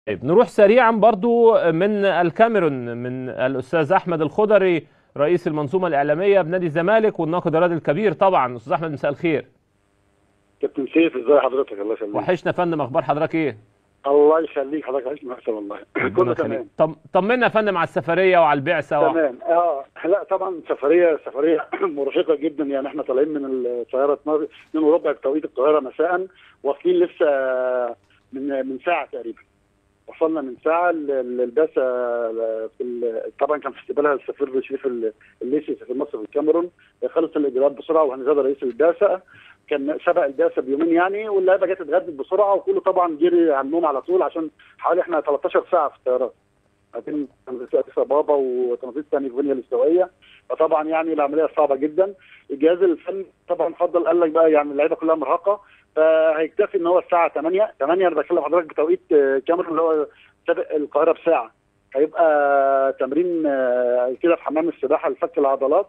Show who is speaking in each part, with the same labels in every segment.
Speaker 1: طيب نروح سريعا برضو من الكاميرون من الاستاذ احمد الخضري رئيس المنظومه الاعلاميه بنادي الزمالك والناقد الرياضي الكبير طبعا استاذ احمد مساء الخير
Speaker 2: كابتن سيف ازي حضرتك الله يسلمك
Speaker 1: وحشنا يا فندم اخبار حضرتك ايه
Speaker 2: الله يخليك حضرتك عايشنا احسن والله كله تمام
Speaker 1: طم... طمنا يا فندم على السفريه وعلى البعثه و...
Speaker 2: تمام اه لا طبعا سفريه سفريه مرهقه جدا يعني احنا طالعين من الطياره 12 2 وربع بتوقيت القاهره مساء واصلين لسه من من ساعه تقريبا وصلنا من ساعه البعثه في طبعا كان في استقبالها السفير شريف الليسي سفير مصر في الكاميرون خلص الاجراءات بسرعه وهنزاد رئيس البعثه كان سبق البعثه بيومين يعني واللعيبه جت اتغدت بسرعه وكله طبعا جري على النوم على طول عشان حوالي احنا 13 ساعه في الطيارات ما بين اديس بابا وتنظيم ثاني غينيا الاستوائيه فطبعا يعني العمليه صعبه جدا الجهاز الفني طبعا فضل قال لك بقى يعني اللعيبه كلها مرهقه فهيكتفي ان هو الساعه 8 8 انا بكلم حضرتك بتوقيت كاميرون اللي هو سابق القاهره بساعه هيبقى تمرين كده في حمام السباحه لفك العضلات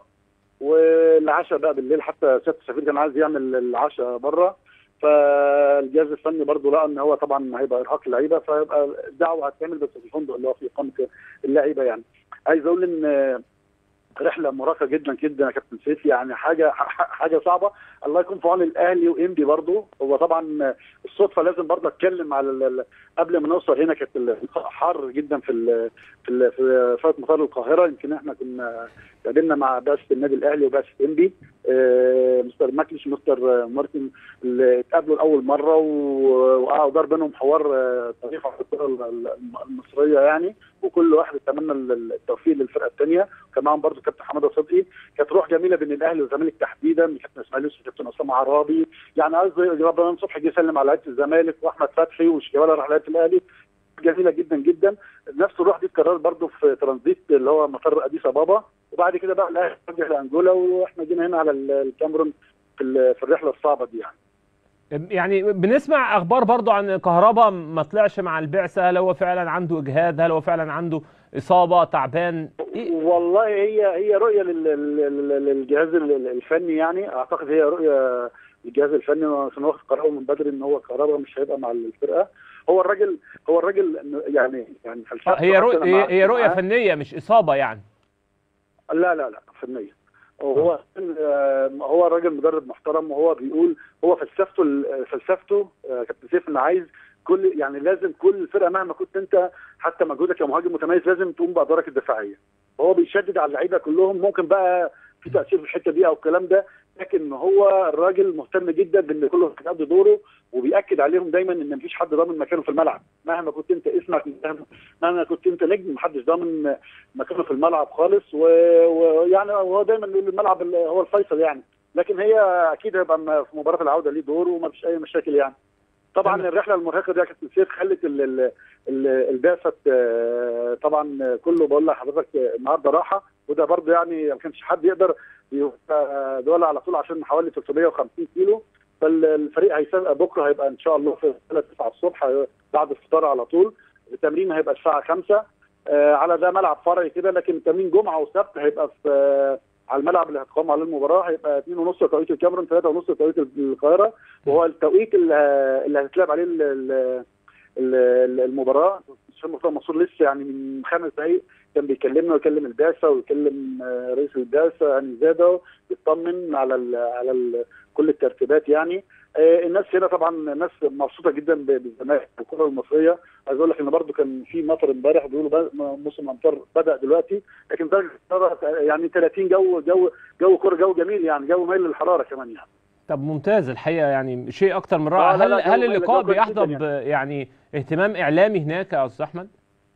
Speaker 2: والعشاء بقى بالليل حتى سياده السفير كان عايز يعمل العشاء بره فالجهاز الفني برضه لقى ان هو طبعا هيبقى ارهاق اللعيبه فيبقى الدعوه هتتعمل بس في الفندق اللي هو في اقامه اللعيبه يعني عايز اقول ان رحله مرهقه جدا جدا يا كابتن سيف يعني حاجه حاجه صعبه الله يكون في عون الاهلي وانبي برضه هو طبعا الصدفه لازم برضه اتكلم على قبل ما نوصل هنا كانت حر جدا في ال في ال في فات مطار القاهره يمكن احنا كنا قابلنا مع بعثه النادي الاهلي وبعثه انبي آه مستر ماكليش مستر مارتن اللي اتقابلوا لاول مره وقعدوا دار بينهم حوار طريف على الكره المصريه يعني وكل واحد اتمنى التوفيق للفرقه الثانيه وكان معاهم برضه كابتن حماده صدقي كانت روح جميله بين الاهلي والزمالك تحديدا كابتن اسماعيل يوسف كابتن اسامه عرابي يعني عايز رمضان صبحي جه يسلم على لعيبه الزمالك واحمد فتحي وشيكابالا راح لعيبه الاهلي جميله جدا جدا نفس الروح دي اتكررت برضه في ترانزيت اللي هو مطار اديس ابابا وبعد كده بقى الاهلي رجع لانجولا واحنا جينا هنا على الكاميرون في, في الرحله الصعبه دي يعني
Speaker 1: يعني بنسمع اخبار برضو عن كهربا ما طلعش مع البعثه هل هو فعلا عنده اجهاد هل هو فعلا عنده اصابه تعبان
Speaker 2: إيه؟ والله هي هي رؤيه للجهاز الفني يعني اعتقد هي رؤيه للجهاز الفني عشان واخد قراره من بدري ان هو كهربا مش هيبقى مع الفرقه هو الراجل هو الراجل يعني يعني
Speaker 1: هي رؤيه هي رؤيه فنيه مش اصابه يعني
Speaker 2: لا لا لا فنيه هو هو راجل مدرب محترم وهو بيقول هو فلسفته فلسفته كابتن سيف انه عايز كل يعني لازم كل فرقه مهما كنت انت حتى مجهودك كمهاجم متميز لازم تقوم بادوارك الدفاعيه هو بيشدد على اللعيبه كلهم ممكن بقى في تاثير في الحته دي او الكلام ده لكن هو الراجل مهتم جدا بان كله يأدي دوره وبياكد عليهم دايما ان مفيش حد ضامن مكانه في الملعب مهما كنت انت اسمك مهما كنت انت نجم محدش ضامن مكانه في الملعب خالص ويعني هو دايما الملعب هو الفيصل يعني لكن هي اكيد هيبقى في مباراه العوده ليه دور ومفيش اي مشاكل يعني طبعا تمام. الرحله المرهقه دي يا كابتن سيف خلت البعثه طبعا كله بقول لحضرتك النهارده راحه وده برضه يعني ما كانش حد يقدر دول على طول عشان حوالي 350 كيلو فالفريق هيسابق بكره هيبقى ان شاء الله في 9 الصبح بعد الفطار على طول التمرين هيبقى الساعه 5 على ده ملعب فرعي كده لكن التمرين جمعه وسبت هيبقى في على الملعب اللي هتقام عليه المباراه هيبقى 2 ونص توقيت الكاميرون 3 ونص توقيت القاهره وهو التوقيت اللي, اللي هتتلعب عليه المباراه الشيخ مرتضى منصور لسه يعني من خمس دقائق كان بيكلمنا ويكلم البعثه ويكلم رئيس البعثه هاني زاده يطمن على ال على ال كل الترتيبات يعني الناس هنا طبعا الناس مبسوطه جدا بالزمالك والكره المصريه عايز اقول لك ان برده كان في مطر امبارح بيقولوا موسم الامطار بدا دلوقتي لكن درجه الحراره يعني 30 جو جو جو كوره جو جميل يعني جو مايل للحراره كمان يعني
Speaker 1: طب ممتاز الحقيقه يعني شيء اكتر من رائع هل هل اللقاء بيحظى يعني. يعني اهتمام اعلامي هناك يا استاذ احمد؟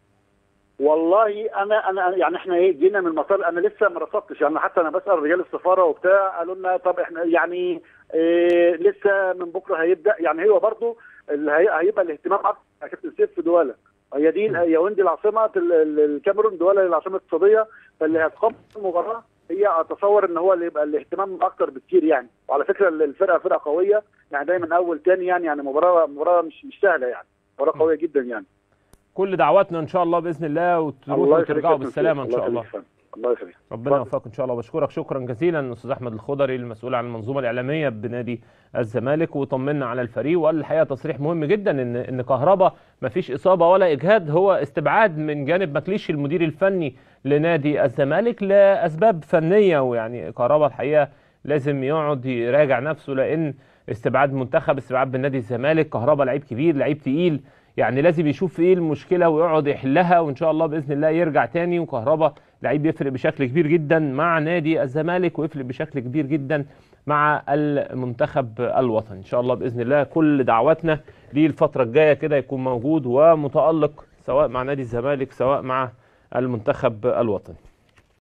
Speaker 2: والله انا انا يعني احنا ايه جينا من المطار انا لسه ما رصدتش يعني حتى انا بسال رجال السفاره وبتاع قالوا لنا طب احنا يعني إيه لسه من بكره هيبدا يعني هو برضه هيبقى الاهتمام اكتر يا كابتن سيف في دوله هي دي ياوندي العاصمه الكاميرون دوله العاصمه الاقتصاديه فاللي هتقام المباراه هي اتصور ان هو اللي يبقى الاهتمام اكتر بكتير يعني وعلى فكره الفرقه فرقه قويه يعني دايما اول تاني يعني يعني مباراه مباراه مش مش سهله يعني مباراه قويه جدا يعني
Speaker 1: كل دعواتنا ان شاء الله باذن الله وتروحوا وترجعوا بالسلامه ان شاء الله
Speaker 2: الله يخليك
Speaker 1: ربنا
Speaker 2: اتفضل.
Speaker 1: يوفقك ان شاء الله وبشكرك شكرا جزيلا استاذ احمد الخضري المسؤول عن المنظومه الاعلاميه بنادي الزمالك وطمنا على الفريق وقال الحقيقه تصريح مهم جدا ان ان كهربا ما فيش اصابه ولا اجهاد هو استبعاد من جانب مكليشي المدير الفني لنادي الزمالك لاسباب فنيه ويعني كهربا الحقيقه لازم يقعد يراجع نفسه لان استبعاد منتخب استبعاد من نادي الزمالك كهربا لعيب كبير لعيب تقيل يعني لازم يشوف ايه المشكله ويقعد يحلها وان شاء الله باذن الله يرجع تاني وكهربا لعيب يفرق بشكل كبير جدا مع نادي الزمالك ويفرق بشكل كبير جدا مع المنتخب الوطني ان شاء الله باذن الله كل دعواتنا ليه الفتره الجايه كده يكون موجود ومتالق سواء مع نادي الزمالك سواء مع المنتخب الوطني